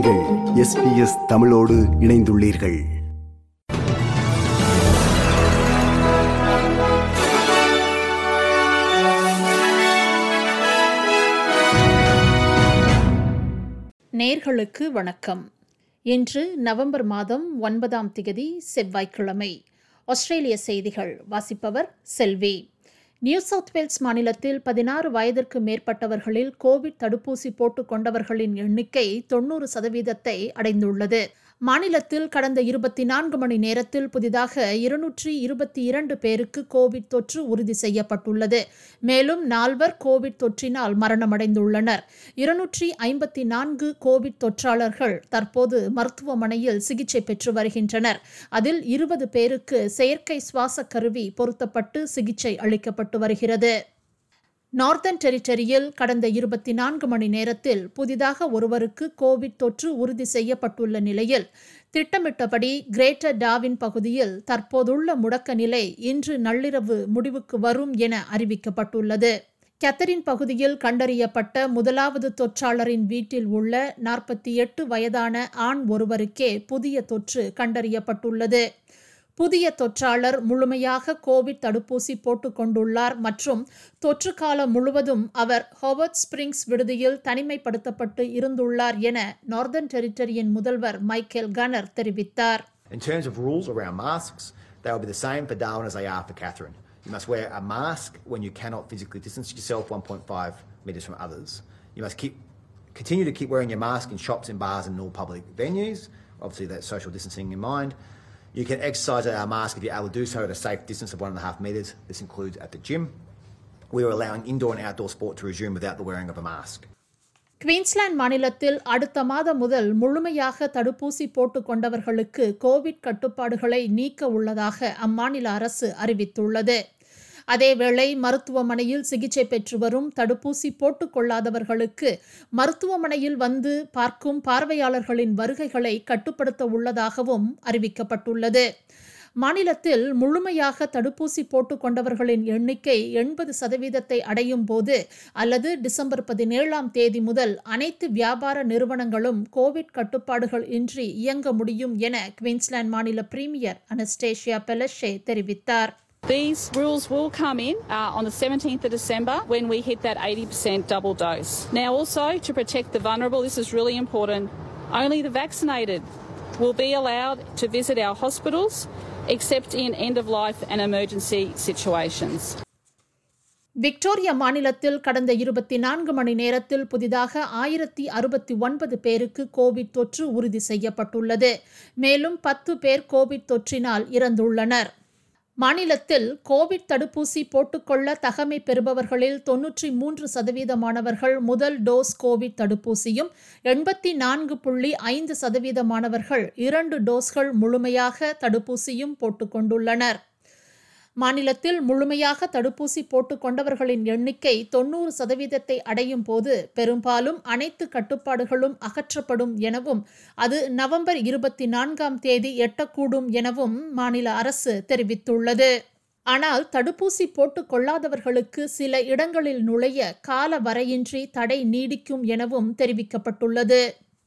நீங்கள் எஸ்பிஎஸ் தமிழோடு இணைந்துள்ளீர்கள் நேர்களுக்கு வணக்கம் இன்று நவம்பர் மாதம் ஒன்பதாம் திகதி செவ்வாய்க்கிழமை ஆஸ்திரேலிய செய்திகள் வாசிப்பவர் செல்வி நியூ சவுத் வேல்ஸ் மாநிலத்தில் பதினாறு வயதிற்கு மேற்பட்டவர்களில் கோவிட் தடுப்பூசி போட்டுக் கொண்டவர்களின் எண்ணிக்கை தொண்ணூறு சதவீதத்தை அடைந்துள்ளது மாநிலத்தில் கடந்த இருபத்தி நான்கு மணி நேரத்தில் புதிதாக இருநூற்றி இருபத்தி இரண்டு பேருக்கு கோவிட் தொற்று உறுதி செய்யப்பட்டுள்ளது மேலும் நால்வர் கோவிட் தொற்றினால் மரணமடைந்துள்ளனர் இருநூற்றி ஐம்பத்தி நான்கு கோவிட் தொற்றாளர்கள் தற்போது மருத்துவமனையில் சிகிச்சை பெற்று வருகின்றனர் அதில் இருபது பேருக்கு செயற்கை சுவாச கருவி பொருத்தப்பட்டு சிகிச்சை அளிக்கப்பட்டு வருகிறது நார்த்தன் டெரிட்டரியில் கடந்த இருபத்தி நான்கு மணி நேரத்தில் புதிதாக ஒருவருக்கு கோவிட் தொற்று உறுதி செய்யப்பட்டுள்ள நிலையில் திட்டமிட்டபடி கிரேட்டர் டாவின் பகுதியில் தற்போதுள்ள முடக்க நிலை இன்று நள்ளிரவு முடிவுக்கு வரும் என அறிவிக்கப்பட்டுள்ளது கேத்தரின் பகுதியில் கண்டறியப்பட்ட முதலாவது தொற்றாளரின் வீட்டில் உள்ள நாற்பத்தி எட்டு வயதான ஆண் ஒருவருக்கே புதிய தொற்று கண்டறியப்பட்டுள்ளது புதிய தொற்றாளர் முழுமையாக கோவிட் தடுப்பூசி போட்டுக் கொண்டுள்ளார் மற்றும் தொற்று காலம் முழுவதும் அவர் ஹோவர்ட் ஸ்பிரிங்ஸ் விடுதியில் தனிமைப்படுத்தப்பட்டு இருந்துள்ளார் என நார்தர்ன் டெரிட்டரியின் முதல்வர் மைக்கேல் கனர் தெரிவித்தார் In terms of rules around masks, they will be the same for Darwin as they are for Catherine. You must wear a mask when you cannot physically distance yourself 1.5 metres from others. You must keep continue to keep wearing your mask in shops and bars and all public venues. Obviously, that's social distancing in mind. You can exercise our mask if you're able to do so at a safe distance of one and a half metres. This includes at the gym. We are allowing indoor and outdoor sport to resume without the wearing of a mask. Queensland மாநிலத்தில் அடுத்த மாதம் முதல் முழுமையாக தடுப்பூசி போட்டுக் கொண்டவர்களுக்கு Covid கட்டுப்பாடுகளை நீக்க உள்ளதாக அம்மாநில அரசு அறிவித்துள்ளது அதேவேளை மருத்துவமனையில் சிகிச்சை பெற்று வரும் தடுப்பூசி போட்டுக் கொள்ளாதவர்களுக்கு மருத்துவமனையில் வந்து பார்க்கும் பார்வையாளர்களின் வருகைகளை கட்டுப்படுத்த உள்ளதாகவும் அறிவிக்கப்பட்டுள்ளது மாநிலத்தில் முழுமையாக தடுப்பூசி போட்டுக் கொண்டவர்களின் எண்ணிக்கை எண்பது சதவீதத்தை அடையும் போது அல்லது டிசம்பர் பதினேழாம் தேதி முதல் அனைத்து வியாபார நிறுவனங்களும் கோவிட் கட்டுப்பாடுகள் இன்றி இயங்க முடியும் என குவீன்ஸ்லாந்து மாநில பிரீமியர் அனஸ்டேஷியா பெலஷே தெரிவித்தார் These rules will come in uh, on the 17th of December when we hit that 80% double dose. Now, also to protect the vulnerable, this is really important. Only the vaccinated will be allowed to visit our hospitals, except in end of life and emergency situations. Victoria மாநிலத்தில் கடந்த இருபத்தி நான்கு மணி நேரத்தில் புதிதாக ஆயிரத்தி அறுபத்தி ஒன்பது பேருக்கு கோவிட் தொற்று உறுதி செய்யப்பட்டுள்ளது மேலும் பத்து பேர் கோவிட் தொற்றினால் இறந்துள்ளனர் மாநிலத்தில் கோவிட் தடுப்பூசி போட்டுக்கொள்ள தகமை பெறுபவர்களில் தொன்னூற்றி மூன்று சதவீதமானவர்கள் முதல் டோஸ் கோவிட் தடுப்பூசியும் எண்பத்தி நான்கு புள்ளி ஐந்து சதவீதமானவர்கள் இரண்டு டோஸ்கள் முழுமையாக தடுப்பூசியும் போட்டுக்கொண்டுள்ளனர் மாநிலத்தில் முழுமையாக தடுப்பூசி போட்டுக் கொண்டவர்களின் எண்ணிக்கை தொன்னூறு சதவீதத்தை அடையும் போது பெரும்பாலும் அனைத்து கட்டுப்பாடுகளும் அகற்றப்படும் எனவும் அது நவம்பர் இருபத்தி நான்காம் தேதி எட்டக்கூடும் எனவும் மாநில அரசு தெரிவித்துள்ளது ஆனால் தடுப்பூசி போட்டுக் கொள்ளாதவர்களுக்கு சில இடங்களில் நுழைய கால வரையின்றி தடை நீடிக்கும் எனவும் தெரிவிக்கப்பட்டுள்ளது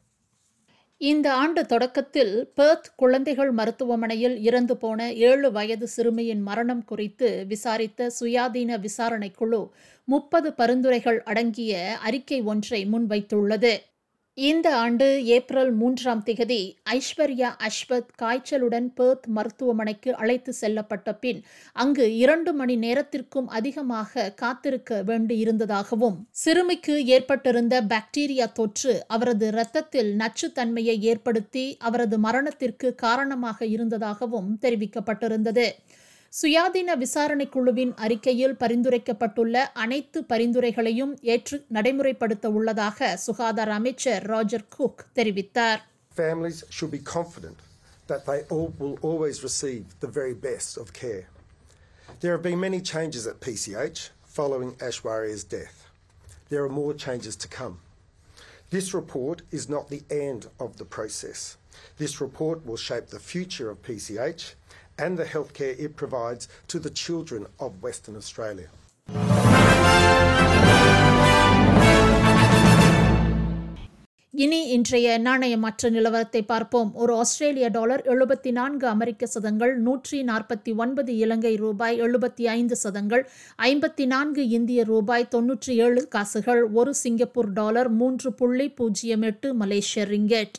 இந்த ஆண்டு தொடக்கத்தில் பெர்த் குழந்தைகள் மருத்துவமனையில் இறந்து போன ஏழு வயது சிறுமியின் மரணம் குறித்து விசாரித்த சுயாதீன விசாரணைக்குழு முப்பது பரிந்துரைகள் அடங்கிய அறிக்கை ஒன்றை முன்வைத்துள்ளது இந்த ஆண்டு ஏப்ரல் மூன்றாம் திகதி ஐஸ்வர்யா அஸ்வத் காய்ச்சலுடன் பெர்த் மருத்துவமனைக்கு அழைத்து செல்லப்பட்ட பின் அங்கு இரண்டு மணி நேரத்திற்கும் அதிகமாக காத்திருக்க வேண்டியிருந்ததாகவும் சிறுமிக்கு ஏற்பட்டிருந்த பாக்டீரியா தொற்று அவரது இரத்தத்தில் நச்சுத்தன்மையை ஏற்படுத்தி அவரது மரணத்திற்கு காரணமாக இருந்ததாகவும் தெரிவிக்கப்பட்டிருந்தது சுயாதீன விசாரணை குழுவின் அறிக்கையில் பரிந்துரைக்கப்பட்டுள்ள அனைத்து பரிந்துரைகளையும் ஏற்று நடைமுறைப்படுத்த உள்ளதாக சுகாதார அமைச்சர் ராஜர் குக் தெரிவித்தார் Families should be confident that they all will always receive the very best of care. There have been many changes at PCH following Ashwarya's death. There are more changes to come. This report is not the end of the process. This report will shape the future of PCH and the healthcare it provides to the children of Western Australia. இனி இன்றைய நாணயமற்ற நிலவரத்தை பார்ப்போம் ஒரு ஆஸ்திரேலிய dollar எழுபத்தி நான்கு அமெரிக்க சதங்கள் நூற்றி நாற்பத்தி ஒன்பது இலங்கை ரூபாய் எழுபத்தி ஐந்து சதங்கள் ஐம்பத்தி நான்கு இந்திய ரூபாய் தொன்னூற்றி ஏழு காசுகள் ஒரு சிங்கப்பூர் டாலர் மூன்று புள்ளி பூஜ்ஜியம் எட்டு மலேசிய ரிங்கெட்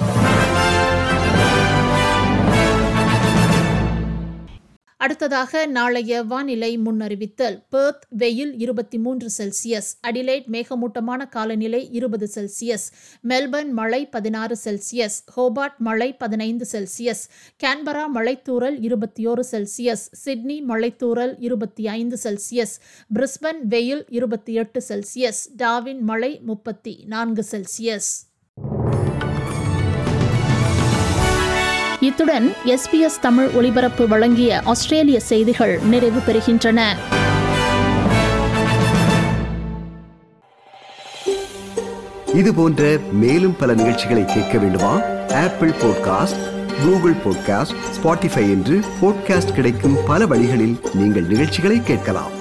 அடுத்ததாக நாளைய வானிலை முன்னறிவித்தல் பெர்த் வெயில் இருபத்தி மூன்று செல்சியஸ் அடிலைட் மேகமூட்டமான காலநிலை இருபது செல்சியஸ் மெல்பர்ன் மழை பதினாறு செல்சியஸ் ஹோபார்ட் மழை பதினைந்து செல்சியஸ் கேன்பரா மழைத்தூறல் இருபத்தி ஓரு செல்சியஸ் சிட்னி மழைத்தூறல் இருபத்தி ஐந்து செல்சியஸ் பிரிஸ்பன் வெயில் இருபத்தி எட்டு செல்சியஸ் டாவின் மழை முப்பத்தி நான்கு செல்சியஸ் இத்துடன் எஸ்பிஎஸ் தமிழ் ஒலிபரப்பு வழங்கிய ஆஸ்திரேலிய செய்திகள் நிறைவு பெறுகின்றன இது போன்ற மேலும் பல நிகழ்ச்சிகளை கேட்க வேண்டுமா Apple podcast Google podcast Spotify என்று பாட்காஸ்ட் கிடைக்கும் பல வழிகளில் நீங்கள் நிகழ்ச்சிகளை கேட்கலாம்